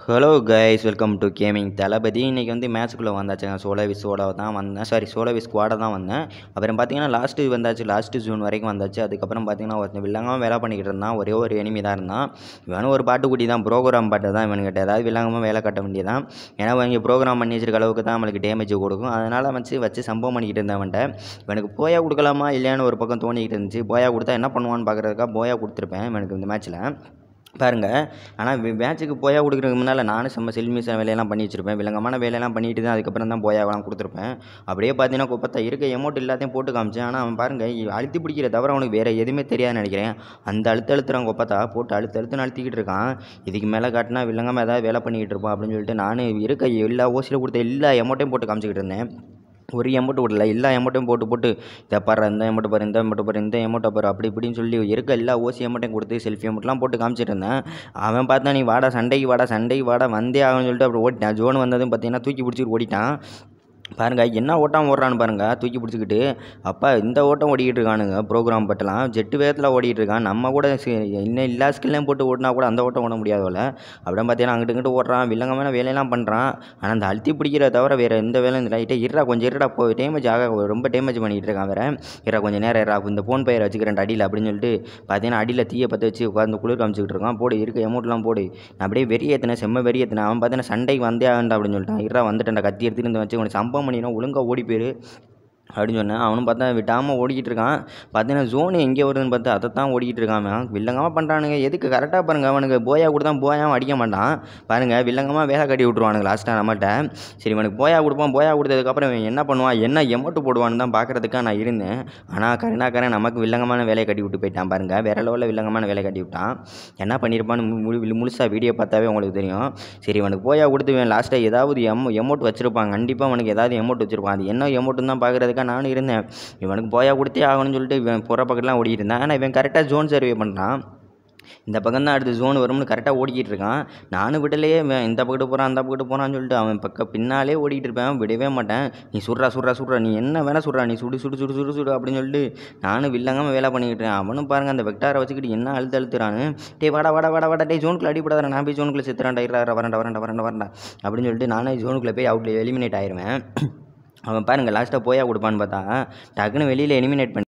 hello guys welcome to gaming Thalapathy இன்றைக்கி வந்து மேட்ச்சுக்குள்ளே வந்தாச்சுங்க சோலோவி சோலோ தான் வந்தேன் சாரி சோலோவி ஸ்குவாடை தான் வந்தேன் அப்புறம் பார்த்தீங்கன்னா லாஸ்ட்டு வந்தாச்சு லாஸ்ட்டு ஜூன் வரைக்கும் வந்தாச்சு அதுக்கப்புறம் பார்த்தீங்கன்னா ஒருத்தன் வில்லங்காமல் வேலை பண்ணிக்கிட்டு இருந்தான் ஒரே ஒரு எனிமி தான் இருந்தான் இவனும் ஒரு பாட்டுக்குட்டி தான் ப்ரோக்ராம் பாட்டு தான் இவனுக்கிட்ட ஏதாவது வில்லங்கமாக வேலை கட்ட வேண்டியதான் ஏன்னா இவங்க ப்ரோக்ராம் பண்ணி வச்சிருக்க அளவுக்கு தான் நம்மளுக்கு டேமேஜ் கொடுக்கும் அதனால் வச்சு வச்சு சம்பவம் பண்ணிக்கிட்டு இருந்தவன்ட்ட இவனுக்கு போயா கொடுக்கலாமா இல்லையான்னு ஒரு பக்கம் தோணிக்கிட்டு இருந்துச்சு போயா கொடுத்தா என்ன பண்ணுவான்னு பார்க்குறதுக்காக போயா கொடுத்துருப்பேன் இவனுக்கு இந்த மேட்ச்சில் பாருங்கள் ஆனால் மேட்ச்சுக்கு போயா கொடுக்குறதுக்கு முன்னால் நானும் செம்ம செல்மிச வேலையெல்லாம் பண்ணி வச்சிருப்பேன் விலங்கமான வேலையெல்லாம் பண்ணிட்டு தான் அதுக்கப்புறம் தான் போயாவெல்லாம் கொடுத்துருப்பேன் அப்படியே பார்த்தீங்கன்னா குப்பத்தா இருக்க எமௌண்ட் எல்லாத்தையும் போட்டு காமிச்சேன் ஆனால் அவன் பாருங்கள் அழுத்தி பிடிக்கிற தவிர அவனுக்கு வேறு எதுவுமே தெரியாதுன்னு நினைக்கிறேன் அந்த அழுத்த அழுத்துறான் கொப்பத்தா போட்டு அழுத்து அழுத்துன்னு அழுத்திக்கிட்டு இருக்கான் இதுக்கு மேலே காட்டினா வில்லங்கமாக ஏதாவது வேலை பண்ணிக்கிட்டு இருப்பான் அப்படின்னு சொல்லிட்டு நான் இருக்க எல்லா ஓசியில் கொடுத்த எல்லா எமௌண்ட்டையும் போட்டு காமிச்சிக்கிட்டு இருந்தேன் ஒரு எமௌண்ட் விடல எல்லா எமௌண்ட்டையும் போட்டு போட்டு இதை பாரு இந்த எமௌண்ட் பாரு இந்த எமௌண்ட் பாரு இந்த எமௌண்ட்டை பாரு அப்படி இப்படின்னு சொல்லி இருக்க எல்லா ஓசி எமௌண்ட்டையும் கொடுத்து செல்ஃபி எமௌண்ட்லாம் போட்டு காமிச்சிட்டு இருந்தேன் அவன் பார்த்தா நீ வாடா சண்டைக்கு வாடா சண்டைக்கு வாடா வந்தே ஆகும்னு சொல்லிட்டு அப்படி ஓட்டிட்டான் ஜோன் வந்ததும் பார்த்தீங்கன்னா தூக்கி பிடிச்சிட்டு ஓடிட்டான் பாருங்க என்ன ஓட்டம் ஓடுறான்னு பாருங்க தூக்கி பிடிச்சிக்கிட்டு அப்பா இந்த ஓட்டம் ஓடிக்கிட்டு இருக்கானுங்க ப்ரோக்ராம் பட்டலாம் ஜெட்டு வேகத்தில் ஓடிக்கிட்டு இருக்கான் நம்ம கூட சி- இன்னும் எல்லா ஸ்கில்லையும் போட்டு ஓடினா கூட அந்த ஓட்டம் ஓட முடியாது போல அப்படியே பார்த்தீங்கன்னா அங்கிட்டு இங்கிட்டு ஓடுறான் வில்லங்கமான வேலையெல்லாம் பண்ணுறான் ஆனால் அந்த அழுத்தி பிடிக்கிற தவிர வேறு எந்த வேலையும் இல்லை லைட்டே இருடா கொஞ்சம் இருடா போ டேமேஜ் ஆக ரொம்ப டேமேஜ் பண்ணிகிட்டு இருக்கான் வேற இரா கொஞ்சம் நேரம் இரா இந்த ஃபோன் பயிரை வச்சுக்கிறேன் அடியில் அப்படின்னு சொல்லிட்டு பார்த்தீங்கன்னா அடியில் தீயை பற்ற வச்சு உட்காந்து குளிர் காமிச்சிக்கிட்டு இருக்கான் போடு இருக்க எமௌண்ட்லாம் போடு நான் அப்படியே வெறி ஏற்றினேன் செம்ம வெறி ஏற்றினேன் அவன் பார்த்தீங்கன்னா சண்டைக்கு வந்தே ஆகண்டா அப்படின்னு சொல்லிட்டான் இருடா வந்துட்டேன்டா கத்தி எடுத்துட்டு வந்து வச்சு உனக்கு சம்பவம் பண்ணினா ஒழுங்காக ஓடி போயிரு அப்படின்னு சொன்னேன் அவனும் பார்த்தா விடாமல் ஓடிக்கிட்டு இருக்கான் பார்த்தீங்கன்னா ஜோன் எங்கே வருதுன்னு பார்த்து அதை தான் ஓடிக்கிட்டு இருக்கான் அவன் வில்லங்கமாக பண்ணுறானுங்க எதுக்கு கரெக்டாக பாருங்க அவனுக்கு போயா கொடுத்தா போயாவும் அடிக்க மாட்டான் பாருங்கள் வில்லங்கமாக வேலை கட்டி விட்ருவானுங்க லாஸ்ட்டாக நம்மள்ட்ட சரி இவனுக்கு போயா கொடுப்பான் போயா கொடுத்ததுக்கப்புறம் இவன் என்ன பண்ணுவான் என்ன எமௌண்ட்டு போடுவான்னு தான் பார்க்குறதுக்காக நான் இருந்தேன் ஆனால் கருணாகரன் நமக்கு வில்லங்கமான வேலையை கட்டி விட்டு போயிட்டான் பாருங்க வேற லெவலில் வில்லங்கமான வேலை கட்டி விட்டான் என்ன பண்ணியிருப்பான்னு மு- முழு முழுசாக வீடியோ பார்த்தாவே உங்களுக்கு தெரியும் சரி இவனுக்கு போயா கொடுத்து இவன் லாஸ்ட்டாக ஏதாவது எம் எமௌண்ட் வச்சிருப்பான் கண்டிப்பாக அவனுக்கு ஏதாவது எமௌண்ட் வச்சிருப்பான் அது என்ன எமௌண்ட்டுன்னு தான் பார்க்குறதுக்காக நானும் இருந்தேன் இவனுக்கு போயா கொடுத்தே ஆகணும்னு சொல்லிட்டு இவன் புற பக்கத்துலாம் ஓடிட்டு இருந்தான் ஆனால் இவன் கரெக்டாக ஜோன் சர்வே பண்ணுறான் இந்த பக்கம் தான் அடுத்து ஜோன் வரும்னு கரெக்டாக ஓடிக்கிட்டு இருக்கான் நானும் விடலையே இவன் இந்த பக்கத்து போகிறான் அந்த பக்கத்து போகிறான்னு சொல்லிட்டு அவன் பக்கம் பின்னாலே ஓடிக்கிட்டு இருப்பேன் விடவே மாட்டேன் நீ சுடுறா சுடுறா சுடுறா நீ என்ன வேணா சுடுறா நீ சுடு சுடு சுடு சுடு சுடு அப்படின்னு சொல்லிட்டு நானும் வில்லங்காமல் வேலை பண்ணிக்கிட்டு இருக்கேன் அவனும் பாருங்க அந்த வெக்டாரை வச்சுக்கிட்டு என்ன அழுத்து அழுத்துறான்னு டேய் வாடா வாடா வாடா வாடா டே ஜோனுக்குள்ள அடிப்படாத நான் போய் ஜோனுக்குள்ள செத்துறான்டா இரா வரண்டா வரண்டா வரண்டா வரண்டா அப்படின்னு சொல்லிட்டு நானே ஜோனுக்குள்ளே போய் அவுட்ல எலிமினேட் ஆயிருவேன் அவன் பாருங்க லாஸ்ட்டாக போயா கொடுப்பான்னு பார்த்தா டக்குன்னு வெளியில் எலிமினேட் பண்ணி